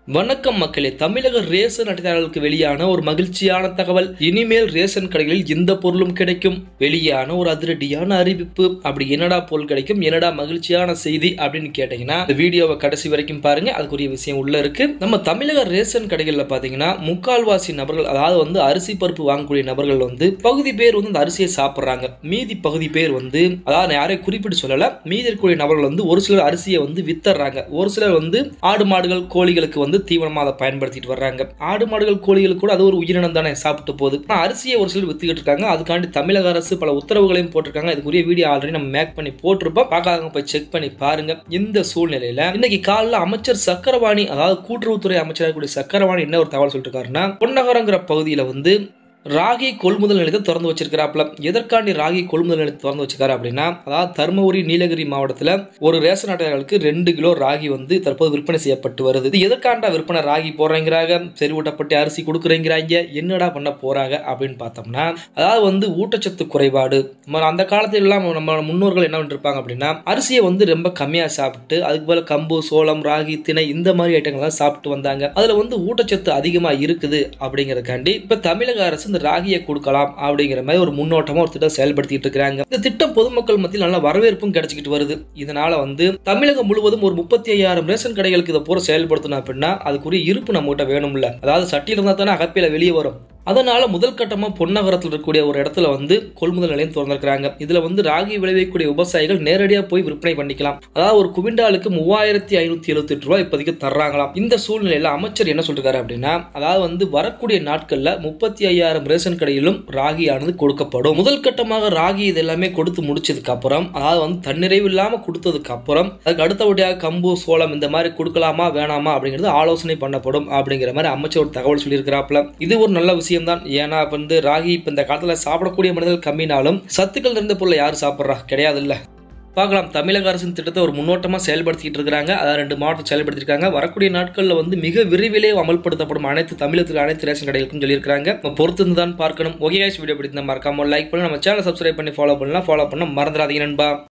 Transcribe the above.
வணக்கம் மக்களே தமிழக ரேஷன் அட்டைதாரர்களுக்கு வெளியான ஒரு மகிழ்ச்சியான தகவல் இனிமேல் ரேஷன் கடைகளில் எந்த பொருளும் கிடைக்கும் வெளியான ஒரு அதிரடியான அறிவிப்பு அப்படி என்னடா பொருள் கிடைக்கும் என்னடா மகிழ்ச்சியான செய்தி அப்படின்னு கேட்டீங்கன்னா இந்த வீடியோவை கடைசி வரைக்கும் பாருங்க அதுக்குரிய விஷயம் உள்ள இருக்கு நம்ம தமிழக ரேஷன் கடைகளில் பாத்தீங்கன்னா முக்கால்வாசி நபர்கள் அதாவது வந்து அரிசி பருப்பு வாங்கக்கூடிய நபர்கள் வந்து பகுதி பேர் வந்து அந்த அரிசியை சாப்பிட்றாங்க மீதி பகுதி பேர் வந்து அதாவது நான் யாரையும் குறிப்பிட்டு சொல்லல மீதி இருக்கக்கூடிய நபர்கள் வந்து ஒரு சிலர் அரிசியை வந்து வித்தர்றாங்க ஒரு சிலர் வந்து ஆடு மாடுகள் கோழிகளுக்கு வந்து தீவனமாக அதை பயன்படுத்திட்டு வர்றாங்க ஆடு மாடுகள் கோழிகளுக்கு கூட அது ஒரு உயிரினம் தானே சாப்பிட்டு போகுது ஆனால் அரிசியை ஒரு சிலர் வித்துக்கிட்டு இருக்காங்க அதுக்காண்டி தமிழக அரசு பல உத்தரவுகளையும் போட்டிருக்காங்க இதுக்குரிய வீடியோ ஆல்ரெடி நம்ம மேக் பண்ணி போட்டிருப்போம் பார்க்காதவங்க போய் செக் பண்ணி பாருங்க இந்த சூழ்நிலையில இன்னைக்கு காலைல அமைச்சர் சக்கரவாணி அதாவது கூட்டுறவுத்துறை அமைச்சராக கூடிய சக்கரவாணி என்ன ஒரு தகவல் சொல்லிட்டு இருக்காருன்னா பொன்னகரங்கிற பகுதியில் வந்து ராகி கொள்முதல் நிலையத்தை திறந்து வச்சிருக்கிறாப்ல எதற்காண்டி ராகி கொள்முதல் நிலையத்தை திறந்து வச்சிருக்காரு அப்படின்னா அதாவது தருமபுரி நீலகிரி மாவட்டத்தில் ஒரு ரேஷன் அட்டையாளர்களுக்கு ரெண்டு கிலோ ராகி வந்து தற்போது விற்பனை செய்யப்பட்டு வருது இது எதற்காண்டா விற்பனை ராகி போடுறேங்கிறாங்க செறிவூட்டப்பட்டு அரிசி கொடுக்குறேங்கிறாங்க என்னடா பண்ண போறாங்க அப்படின்னு பார்த்தோம்னா அதாவது வந்து ஊட்டச்சத்து குறைபாடு நம்ம அந்த காலத்துல எல்லாம் நம்ம முன்னோர்கள் என்ன பண்ணிருப்பாங்க அப்படின்னா அரிசியை வந்து ரொம்ப கம்மியா சாப்பிட்டு அதுக்கு போல கம்பு சோளம் ராகி திணை இந்த மாதிரி ஐட்டங்கள்லாம் சாப்பிட்டு வந்தாங்க அதுல வந்து ஊட்டச்சத்து அதிகமா இருக்குது அப்படிங்கறதுக்காண்டி இப்ப தமிழக அரசு இந்த ராகியை கொடுக்கலாம் அப்படிங்கிற மாதிரி ஒரு முன்னோட்டமா ஒரு திட்டம் செயல்படுத்திட்டு இருக்காங்க இந்த திட்டம் பொதுமக்கள் மத்தியில் நல்ல வரவேற்பும் கிடைச்சிக்கிட்டு வருது இதனால வந்து தமிழகம் முழுவதும் ஒரு முப்பத்தி ஐயாயிரம் ரேஷன் கடைகளுக்கு இதை பூரா செயல்படுத்தணும் அப்படின்னா அதுக்குரிய இருப்பு நம்ம கிட்ட வேணும்ல அதாவது சட்டியில் இருந்தா தானே அகப்பையில வெளியே வரும் அதனால முதல் கட்டமா பொன்னகரத்தில் இருக்கக்கூடிய ஒரு இடத்துல வந்து கொள்முதல் நிலையம் திறந்திருக்கிறாங்க இதுல வந்து ராகி விளைவிக்கக்கூடிய விவசாயிகள் நேரடியா போய் விற்பனை பண்ணிக்கலாம் அதாவது ஒரு குவிண்டாலுக்கு மூவாயிரத்தி ஐநூத்தி எழுபத்தி எட்டு ரூபாய் இப்போதைக்கு தர்றாங்களாம் இந்த சூழ்நிலையில அமைச்சர் என்ன சொல்றாரு அப்படின்னா அதாவது வந்து வரக்கூடிய நாட்கள்ல முப்பத்தி ஐயாயிரம் ரேஷன் கடையிலும் ராகியானது கொடுக்கப்படும் முதல் கட்டமாக ராகி இது எல்லாமே கொடுத்து முடிச்சதுக்கு அப்புறம் அதாவது வந்து தன்னிறைவு இல்லாம கொடுத்ததுக்கு அப்புறம் அதுக்கு அடுத்தபடியாக கம்பு சோளம் இந்த மாதிரி கொடுக்கலாமா வேணாமா அப்படிங்கிறது ஆலோசனை பண்ணப்படும் அப்படிங்கிற மாதிரி அமைச்சர் ஒரு தகவல் சொல்லியிருக்கிறாப்ல இது ஒரு நல்ல விஷயம் தான் ஏன்னா இப்போ வந்து ராகி இப்போ இந்த காலத்தில் சாப்பிடக்கூடிய மனிதர்கள் கம்மினாலும் சத்துக்கள் இருந்த பொருளை யார் சாப்பிட்றா கிடையாது இல்லை பார்க்கலாம் தமிழக அரசின் திட்டத்தை ஒரு முன்னோட்டமாக செயல்படுத்திட்டு இருக்கிறாங்க அதாவது ரெண்டு மாவட்டம் செயல்படுத்திருக்காங்க வரக்கூடிய நாட்களில் வந்து மிக விரைவிலே அமல்படுத்தப்படும் அனைத்து தமிழகத்தில் அனைத்து ரேஷன் கடைகளுக்கும் சொல்லியிருக்காங்க நம்ம பொறுத்து தான் பார்க்கணும் ஓகே வீடியோ பிடித்த மறக்காம லைக் பண்ணி நம்ம சேனல் சப்ஸ்கிரைப் பண்ணி ஃபாலோ பண்ணலாம் ஃபாலோ பண்ண மறந்துடாதீங்க நண்பா